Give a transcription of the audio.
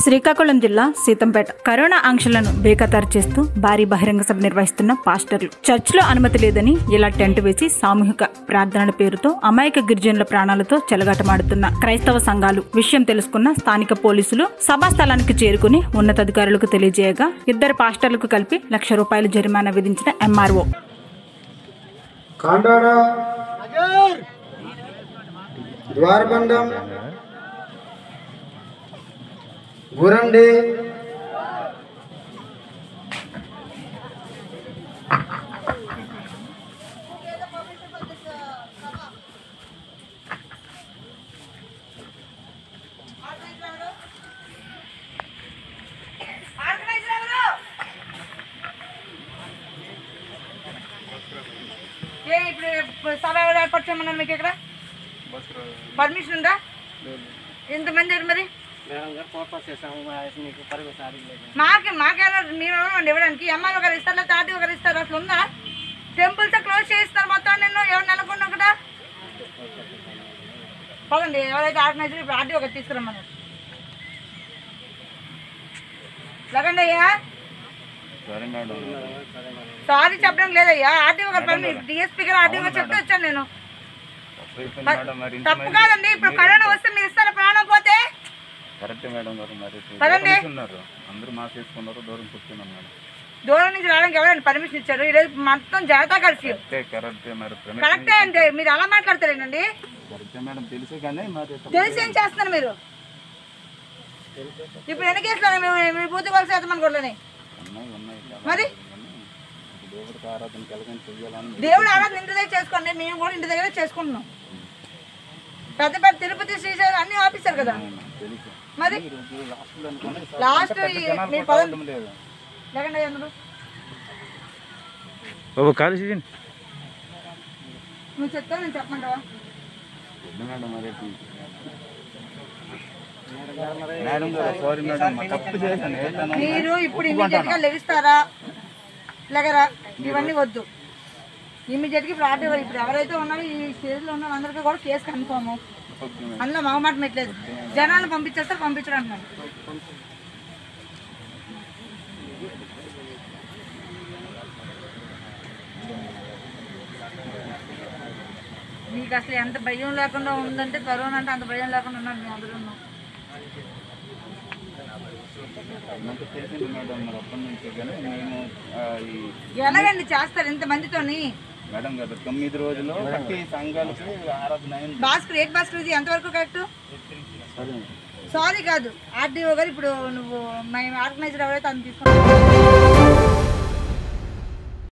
శ్రీకాకుళం జిల్లా సీతంపేట కరోనా ఆంక్షలను బేఖతారు చేస్తూ భారీ బహిరంగ సభ నిర్వహిస్తున్న పాస్టర్లు చర్చిలో అనుమతి లేదని ఇలా టెంట్ వేసి సామూహిక ప్రార్థనల పేరుతో అమాయక గిరిజనుల ప్రాణాలతో చెలగాటమాడుతున్న క్రైస్తవ సంఘాలు విషయం తెలుసుకున్న స్థానిక పోలీసులు సభా స్థలానికి చేరుకుని ఉన్నతాధికారులకు తెలియజేయగా ఇద్దరు పాస్టర్లకు కలిపి లక్ష రూపాయల జరిమానా విధించిన ఎంఆర్ఓ కాండారా ద్వారబంధం గురండి ఏ ఇప్పుడు సభ ఎవరు ఏర్పాటు చేయమన్నారు మీకు ఇక్కడ పర్మిషన్ ఉందా ఎంతమంది ఎవరు మరి మాకే మాకేనా మీరు ఎవరండి ఇవ్వడానికి ఎంఆర్ ఒకరు ఇస్తారు లేకపోతే ఆర్టీ ఒకరు ఇస్తారు అసలు ఉందా టెంపుల్స్ క్లోజ్ చేయిస్తారు మొత్తం నేను ఎవరు నెలకొన్నా కూడా పదండి ఎవరైతే ఆర్గనైజర్ ఇప్పుడు ఆర్టీ ఒకరు తీసుకురమ్మన్నారు లేకండి అయ్యా సారీ చెప్పడం లేదయ్యా ఆర్టీ ఒకరు పర్మిషన్ డిఎస్పీ గారు ఆర్టీ ఒకరు చెప్తే వచ్చాను నేను తప్పు కాదండి ఇప్పుడు కరోనా వస్తే మీరు ఇస్తారా ప్రాణం పోతే కరెక్ట్ మేడం గారు మరి పదండి. ఉన్నారు అందరూ మాస్క్ వేసుకున్నారు దూరం కూర్చున్నాం మేడం దూరం నుంచి రావడానికి ఎవరైనా పర్మిషన్ ఇచ్చారు ఈరోజు మొత్తం జనతా కర్ఫ్యూ కరెక్టే కరెక్టే మరి ప్రమేయం కరెక్టే అంటే మీరు అలా మాట్లాడతారేనండి కరెక్టే మేడం తెలుసు కానీ మరి తెలిసి ఏం చేస్తున్నారు మీరు ఇప్పుడు ఎన్ని కేసులు మేము మీ బూత్ కలిసి వేద్దామని కొడలేని ఉన్నాయి ఉన్నాయి చాలా మరి ఉన్నాయి. దేవుడికి ఆరాధన కలగని చెయ్యాలని దేవుడు ఆరాధన ఇంటి దగ్గర చేసుకోండి మేము కూడా ఇంటి దగ్గర చేసుకుంటున్నాం పెద్ద పెద్ద తిరుపతి శ్రీశైలం అన్ని ఆపిస్తారు కదా తెలుసు మరి ఈరోజు లాస్ట్లో అనుకుని లాస్ట్ జనాలు మీరు కూడా పదండి ఉండడం లేదు లేకండి అందరూ బాబు కాలు సీజన్ నువ్వు చెప్తా నేను చెప్పమంటావా వద్దు మేడం మరి మేడం గారు సారీ మేడం మా తప్పు చేశాను ఏదైనా మీరు ఇప్పుడు ఇమీడియట్ గా లెగిస్తారా లేకరా ఇవన్నీ వద్దు ఇమీడియట్ గా ఇప్పుడు ఆర్టీ ఇప్పుడు ఎవరైతే ఉన్నారో ఈ స్టేజ్ లో ఉన్న అందరికీ కూడా కేసు కన్ఫర్మ్ ఓకే మేడం అందులో మగమాట పెట్టలేదు జనాలను పంపించేస్తారు పంపించడం అంటున్నాను మీకు అసలు ఎంత భయం లేకుండా ఉందంటే కరోనా అంటే అంత భయం లేకుండా ఉన్నారు మీ అందరూ నాకు తెలిసింది మేడం మరి అప్పటి నుంచి కానీ మేము ఆ, ఈ ఎలాగండి చేస్తారు ఇంతమందితోని మేడం గారు తొమ్మిది రోజులు ప్రతి సంఘాలకి ఆరాధన అయింది భాస్కర్ ఏట్ భాస్కర్ ఇది ఎంతవరకు కరెక్ట్ సరే సారీ కాదు ఆర్డీఓ గారు ఇప్పుడు నువ్వు మేము ఆర్గనైజర్ ఎవరైతే అని తీసుకుంటాం